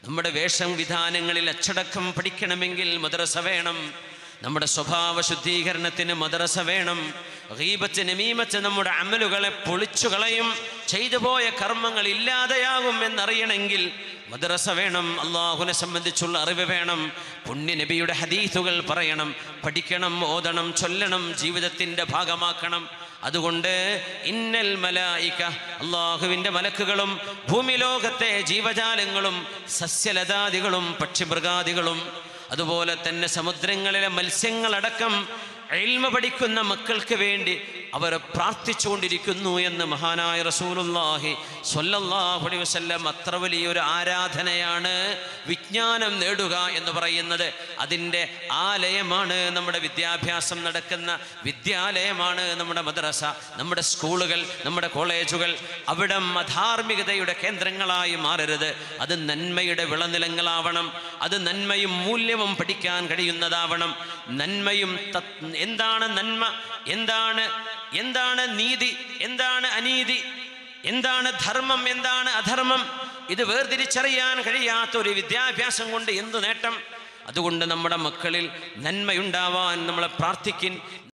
നമ്മുടെ വേഷം വിധാനങ്ങളിൽ അച്ചടക്കം പഠിക്കണമെങ്കിൽ മദ്രസ വേണം നമ്മുടെ സ്വഭാവ ശുദ്ധീകരണത്തിന് മദ്രസ വേണം ഗീബത്ത് നമീമത്ത് നമ്മുടെ അമലുകളെ പൊളിച്ചു കളയും ചെയ്തു പോയ കർമ്മങ്ങൾ ഇല്ലാതെയാകും എന്നറിയണമെങ്കിൽ മദ്രസ വേണം അള്ളാഹുനെ സംബന്ധിച്ചുള്ള അറിവ് വേണം പുണ്യ നബിയുടെ ഹദീസുകൾ പറയണം പഠിക്കണം ഓതണം ചൊല്ലണം ജീവിതത്തിൻ്റെ ഭാഗമാക്കണം അതുകൊണ്ട് ഇന്നൽ മലായിക അള്ളാഹുവിൻ്റെ മലക്കുകളും ഭൂമിലോകത്തെ ജീവജാലങ്ങളും സസ്യലതാദികളും പക്ഷിമൃഗാദികളും അതുപോലെ തന്നെ സമുദ്രങ്ങളിലെ മത്സ്യങ്ങളടക്കം എൽമ പഠിക്കുന്ന മക്കൾക്ക് വേണ്ടി അവർ പ്രാർത്ഥിച്ചുകൊണ്ടിരിക്കുന്നു എന്ന് മഹാനായ റസൂലുല്ലാഹി സ്വല്ലല്ലാഹു അലൈഹി വസല്ലം അത്ര വലിയൊരു ആരാധനയാണ് വിജ്ഞാനം നേടുക എന്ന് പറയുന്നത് അതിൻ്റെ ആലയമാണ് നമ്മുടെ വിദ്യാഭ്യാസം നടക്കുന്ന വിദ്യാലയമാണ് നമ്മുടെ മദ്രസ നമ്മുടെ സ്കൂളുകൾ നമ്മുടെ കോളേജുകൾ അവിടെ അധാർമികതയുടെ കേന്ദ്രങ്ങളായി മാറരുത് അത് നന്മയുടെ വിളനിലങ്ങളാവണം അത് നന്മയും മൂല്യവും പഠിക്കാൻ കഴിയുന്നതാവണം നന്മയും തത്- എന്താണ് നന്മ എന്താണ് എന്താണ് നീതി എന്താണ് അനീതി എന്താണ് ധർമ്മം എന്താണ് അധർമ്മം ഇത് വേർതിരിച്ചറിയാൻ കഴിയാത്ത ഒരു വിദ്യാഭ്യാസം കൊണ്ട് എന്തു നേട്ടം അതുകൊണ്ട് നമ്മുടെ മക്കളിൽ നന്മയുണ്ടാവാൻ നമ്മളെ പ്രാർത്ഥിക്കിൻ